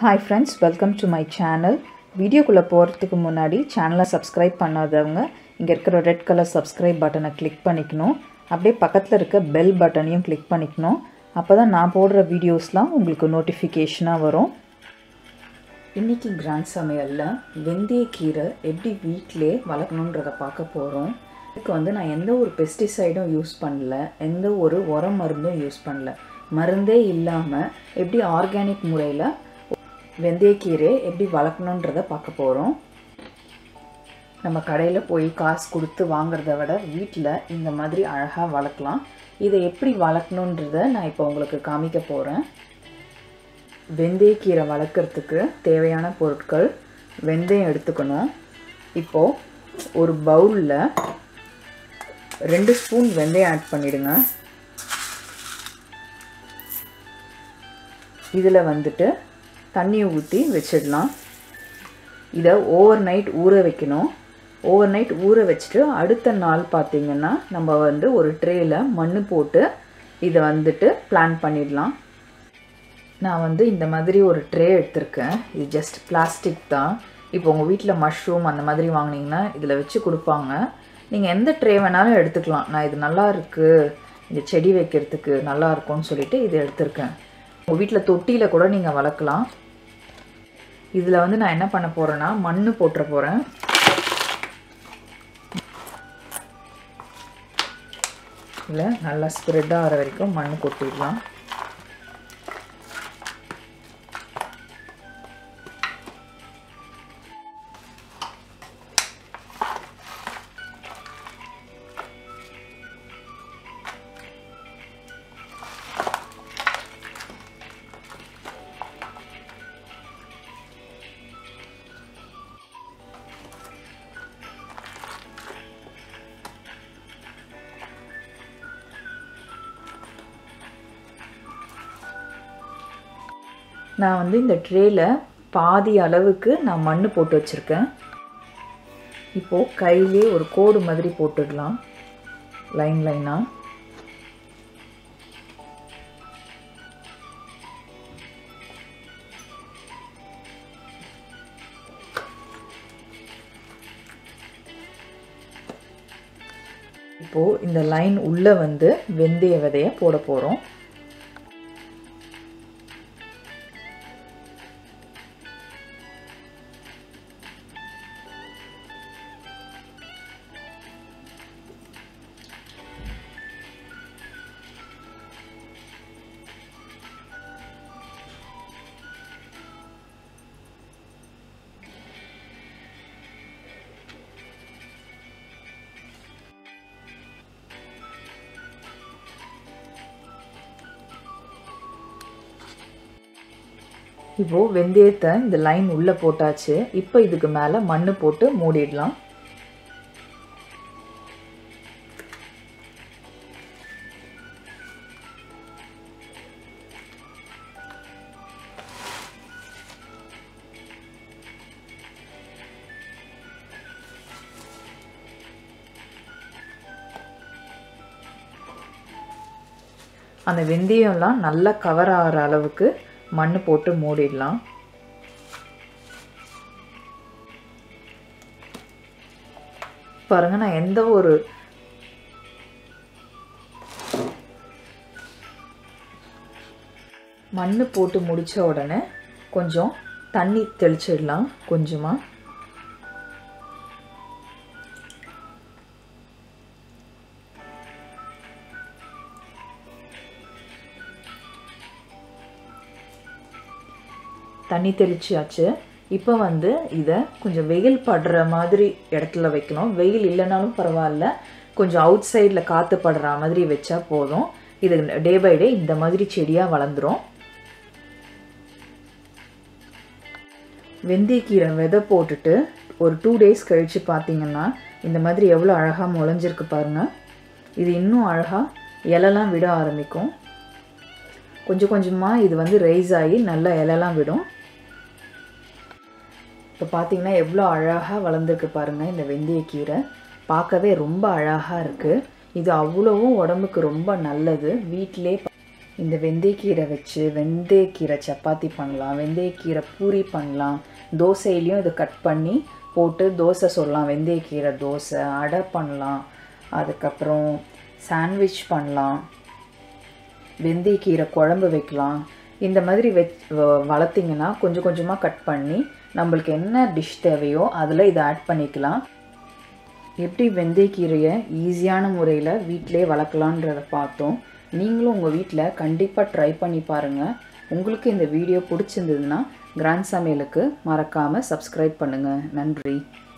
hi friends welcome to my channel வீடியோக்குள்ளே போகிறதுக்கு முன்னாடி சேனலை சப்ஸ்கிரைப் பண்ணாதவங்க இங்கே இருக்கிற ரெட் கலர் சப்ஸ்கிரைப் பட்டனை கிளிக் பண்ணிக்கணும் அப்படியே பக்கத்தில் இருக்க பெல் பட்டனையும் கிளிக் பண்ணிக்கணும் அப்போ தான் நான் போடுற வீடியோஸ்லாம் உங்களுக்கு நோட்டிஃபிகேஷனாக வரும் இன்றைக்கி கிராண்ட் சமையலில் வெந்தயக்கீரை எப்படி வீட்டிலே வளர்க்கணுன்றதை பார்க்க போகிறோம் இதுக்கு வந்து நான் எந்த ஒரு பெஸ்டிசைடும் யூஸ் பண்ணல எந்த ஒரு உரம் மருந்தும் யூஸ் பண்ணல மருந்தே இல்லாமல் எப்படி ஆர்கானிக் முறையில் வெந்தயக்கீரையை எப்படி வளர்க்கணுன்றதை பார்க்க போகிறோம் நம்ம கடையில் போய் காசு கொடுத்து வாங்குறத விட வீட்டில் இந்த மாதிரி அழகாக வளர்க்கலாம் இதை எப்படி வளர்க்கணுன்றத நான் இப்போ உங்களுக்கு காமிக்க போகிறேன் வெந்தயக்கீரை வளர்க்குறதுக்கு தேவையான பொருட்கள் வெந்தயம் எடுத்துக்கணும் இப்போது ஒரு பவுலில் ரெண்டு ஸ்பூன் வெந்தயம் ஆட் பண்ணிவிடுங்க இதில் வந்துட்டு தண்ணியை ஊற்றி வச்சிடலாம் இதை ஓவர் நைட் ஊற வைக்கணும் ஓவர் நைட் ஊற வச்சுட்டு அடுத்த நாள் பார்த்திங்கன்னா நம்ம வந்து ஒரு ட்ரேயில் மண் போட்டு இதை வந்துட்டு பிளான் பண்ணிடலாம் நான் வந்து இந்த மாதிரி ஒரு ட்ரே எடுத்திருக்கேன் இது ஜஸ்ட் பிளாஸ்டிக் தான் இப்போ உங்கள் வீட்டில் மஷ்ரூம் அந்த மாதிரி வாங்கினீங்கன்னா இதில் வச்சு கொடுப்பாங்க நீங்கள் எந்த ட்ரே வேணாலும் எடுத்துக்கலாம் நான் இது நல்லா இருக்குது இந்த செடி வைக்கிறதுக்கு நல்லா இருக்கும்னு சொல்லிட்டு இதை எடுத்திருக்கேன் உங்கள் வீட்டில் தொட்டியில் கூட நீங்கள் வளர்க்கலாம் இதில் வந்து நான் என்ன பண்ண போகிறேன்னா மண் போட்டுற போகிறேன் இதில் நல்லா ஸ்ப்ரெட் ஆகிற வரைக்கும் மண் கொட்டிடலாம் நான் வந்து இந்த ட்ரேயில் பாதி அளவுக்கு நான் மண் போட்டு வச்சுருக்கேன் இப்போது கையிலே ஒரு கோடு மாதிரி போட்டுடலாம் லைன் லைனாக இப்போது இந்த லைன் உள்ளே வந்து வெந்தய விதையை போட போகிறோம் இப்போது வெந்தயத்தை இந்த லைன் உள்ளே போட்டாச்சு இப்போ இதுக்கு மேலே மண் போட்டு மூடிடலாம் அந்த வெந்தயம்லாம் நல்லா கவர் ஆகிற அளவுக்கு மண் போட்டு மூடிடலாம் பாருங்க நான் எந்த ஒரு மண் போட்டு முடித்த உடனே கொஞ்சம் தண்ணி தெளிச்சிடலாம் கொஞ்சமாக தண்ணி தெளிச்சாச்சு இப்போ வந்து இதை கொஞ்சம் வெயில் படுற மாதிரி இடத்துல வைக்கணும் வெயில் இல்லைனாலும் பரவாயில்ல கொஞ்சம் அவுட் சைடில் காற்று படுற மாதிரி வச்சா போதும் இது டே பை டே இந்த மாதிரி செடியாக வளர்ந்துடும் வெந்தயக்கீரை விதை போட்டுட்டு ஒரு டூ டேஸ் கழித்து பார்த்தீங்கன்னா இந்த மாதிரி எவ்வளோ அழகாக முளைஞ்சிருக்கு பாருங்கள் இது இன்னும் அழகாக இலலாம் விட ஆரம்பிக்கும் கொஞ்சம் கொஞ்சமாக இது வந்து ரைஸ் ஆகி நல்லா இலலாம் விடும் இப்போ பார்த்தீங்கன்னா எவ்வளோ அழகாக வளர்ந்துருக்கு பாருங்கள் இந்த வெந்தயக்கீரை பார்க்கவே ரொம்ப அழகாக இருக்குது இது அவ்வளவும் உடம்புக்கு ரொம்ப நல்லது வீட்டிலே இந்த வெந்தயக்கீரை வச்சு வெந்தயக்கீரை சப்பாத்தி பண்ணலாம் வெந்தயக்கீரை பூரி பண்ணலாம் தோசையிலையும் இதை கட் பண்ணி போட்டு தோசை சொல்லலாம் வெந்தயக்கீரை தோசை அடை பண்ணலாம் அதுக்கப்புறம் சாண்ட்விச் பண்ணலாம் வெந்தயக்கீரை குழம்பு வைக்கலாம் இந்த மாதிரி வெச் வ- வளர்த்திங்கன்னா கொஞ்சம் கொஞ்சமாக கட் பண்ணி நம்மளுக்கு என்ன டிஷ் தேவையோ அதில் இதை ஆட் பண்ணிக்கலாம் எப்படி வெந்தயக்கீரையை ஈஸியான முறையில் வீட்டிலே வளர்க்கலான்றத பார்த்தோம் நீங்களும் உங்கள் வீட்டில் கண்டிப்பாக ட்ரை பண்ணி பாருங்கள் உங்களுக்கு இந்த வீடியோ பிடிச்சிருந்ததுன்னா கிராண்ட் சமையலுக்கு மறக்காமல் சப்ஸ்கிரைப் பண்ணுங்கள் நன்றி